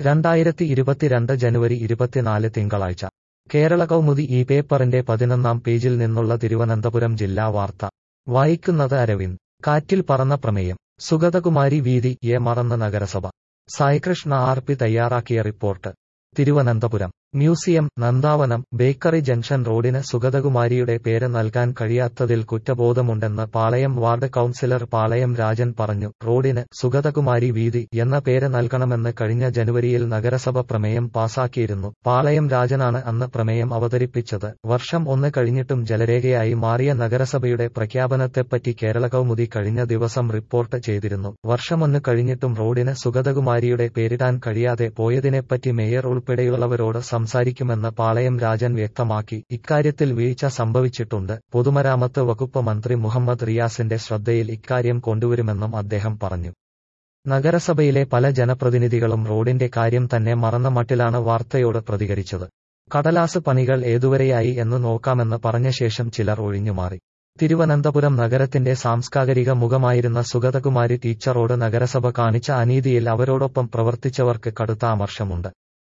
രണ്ടായിരത്തി ഇരുപത്തിരണ്ട് ജനുവരി ഇരുപത്തിനാല് തിങ്കളാഴ്ച കേരള കൗമുദി ഈ പേപ്പറിന്റെ പതിനൊന്നാം പേജിൽ നിന്നുള്ള തിരുവനന്തപുരം ജില്ലാ വാർത്ത വായിക്കുന്നത് അരവിന്ദ് കാറ്റിൽ പറന്ന പ്രമേയം സുഗതകുമാരി വീതി എ മറന്ന നഗരസഭ സായികൃഷ്ണ ആർ പി തയ്യാറാക്കിയ report Thiruvananthapuram museum Nandavanam bakery junction റോഡിന് സുഗതകുമാരിയുടെ പേര് നൽകാൻ കഴിയാത്തതിൽ കുറ്റബോധമുണ്ടെന്ന് പാളയം വാർഡ് കൌൺസിലർ പാളയം രാജൻ പറഞ്ഞു റോഡിന് സുഗതകുമാരി വീതി എന്ന പേര് നൽകണമെന്ന് കഴിഞ്ഞ ജനുവരിയിൽ നഗരസഭ പ്രമേയം പാസാക്കിയിരുന്നു പാളയം രാജനാണ് അന്ന് പ്രമേയം അവതരിപ്പിച്ചത് വർഷം ഒന്ന് കഴിഞ്ഞിട്ടും ജലരേഖയായി മാറിയ നഗരസഭയുടെ പ്രഖ്യാപനത്തെപ്പറ്റി കേരള കൗമുദി കഴിഞ്ഞ ദിവസം റിപ്പോർട്ട് ചെയ്തിരുന്നു വർഷമൊന്ന് കഴിഞ്ഞിട്ടും റോഡിന് സുഗതകുമാരിയുടെ പേരിടാൻ കഴിയാതെ പോയതിനെപ്പറ്റി മേയർ ഉൾപ്പെടെയുള്ളവരോട് സംസാരിക്കുമെന്ന് പാളയം രാജൻ വ്യക്തമാക്കി ഇക്കാര്യത്തിൽ വീഴ്ച സംഭവിച്ചിട്ടുണ്ട് പൊതുമരാമത്ത് വകുപ്പ് മന്ത്രി മുഹമ്മദ് റിയാസിന്റെ ശ്രദ്ധയിൽ ഇക്കാര്യം കൊണ്ടുവരുമെന്നും അദ്ദേഹം പറഞ്ഞു നഗരസഭയിലെ പല ജനപ്രതിനിധികളും റോഡിന്റെ കാര്യം തന്നെ മറന്ന മട്ടിലാണ് വാർത്തയോട് പ്രതികരിച്ചത് കടലാസ് പണികൾ ഏതുവരെയായി എന്ന് നോക്കാമെന്ന് പറഞ്ഞ ശേഷം ചിലർ ഒഴിഞ്ഞുമാറി തിരുവനന്തപുരം നഗരത്തിന്റെ സാംസ്കാരിക മുഖമായിരുന്ന സുഗതകുമാരി ടീച്ചറോട് നഗരസഭ കാണിച്ച അനീതിയിൽ അവരോടൊപ്പം പ്രവർത്തിച്ചവർക്ക് കടുത്ത അമർഷമുണ്ട്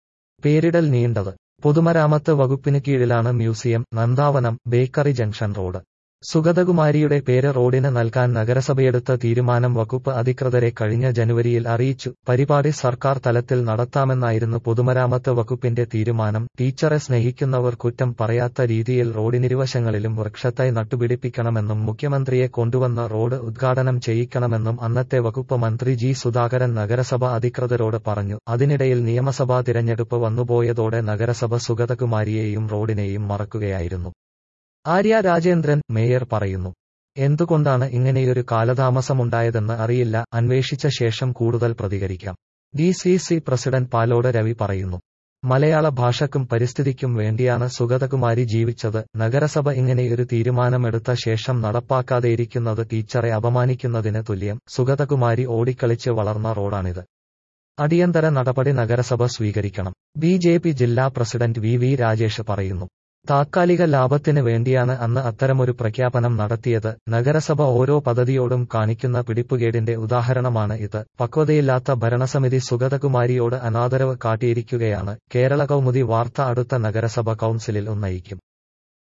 പേരിടൽ നീണ്ടത് പൊതുമരാമത്ത് വകുപ്പിന് കീഴിലാണ് museum Nandavanam bakery junction road സുഗതകുമാരിയുടെ പേര് റോഡിന് നൽകാൻ നഗരസഭയെടുത്ത തീരുമാനം വകുപ്പ് അധികൃതരെ കഴിഞ്ഞ ജനുവരിയിൽ അറിയിച്ചു പരിപാടി സർക്കാർ തലത്തിൽ നടത്താമെന്നായിരുന്നു പൊതുമരാമത്ത് വകുപ്പിന്റെ തീരുമാനം ടീച്ചറെ സ്നേഹിക്കുന്നവർ കുറ്റം പറയാത്ത രീതിയിൽ റോഡിനിരുവശങ്ങളിലും വൃക്ഷത്തൈ നട്ടുപിടിപ്പിക്കണമെന്നും മുഖ്യമന്ത്രിയെ കൊണ്ടുവന്ന റോഡ് ഉദ്ഘാടനം ചെയ്യിക്കണമെന്നും അന്നത്തെ വകുപ്പ് മന്ത്രി ജി സുധാകരൻ നഗരസഭ അധികൃതരോട് പറഞ്ഞു അതിനിടയിൽ നിയമസഭാ തിരഞ്ഞെടുപ്പ് വന്നുപോയതോടെ നഗരസഭ സുഗതകുമാരിയെയും റോഡിനെയും മറക്കുകയായിരുന്നു ആര്യ രാജേന്ദ്രൻ മേയർ പറയുന്നു എന്തുകൊണ്ടാണ് ഇങ്ങനെയൊരു കാലതാമസമുണ്ടായതെന്ന് അറിയില്ല അന്വേഷിച്ച ശേഷം കൂടുതൽ പ്രതികരിക്കാം D C C president Palode Ravi പറയുന്നു മലയാള ഭാഷയ്ക്കും പരിസ്ഥിതിക്കും വേണ്ടിയാണ് സുഗതകുമാരി ജീവിച്ചത് നഗരസഭ ഇങ്ങനെയൊരു തീരുമാനമെടുത്ത ശേഷം നടപ്പാക്കാതെയിരിക്കുന്നത് ടീച്ചറെ അപമാനിക്കുന്നതിന് തുല്യം സുഗതകുമാരി ഓടിക്കളിച്ച് വളർന്ന റോഡാണിത് അടിയന്തര നടപടി നഗരസഭ സ്വീകരിക്കണം ബി ജെ പി ജില്ലാ പ്രസിഡന്റ് വി വി രാജേഷ് പറയുന്നു താത്കാലിക ലാഭത്തിന് വേണ്ടിയാണ് അന്ന് അത്തരമൊരു പ്രഖ്യാപനം നടത്തിയത് നഗരസഭ ഓരോ പദ്ധതിയോടും കാണിക്കുന്ന പിടിപ്പുകേടിന്റെ ഉദാഹരണമാണ് ഇത് പക്വതയില്ലാത്ത ഭരണസമിതി സുഗതകുമാരിയോട് അനാദരവ് കാട്ടിയിരിക്കുകയാണ് കേരള കൗമുദി വാർത്ത അടുത്ത നഗരസഭ കൌൺസിലിൽ ഉന്നയിക്കും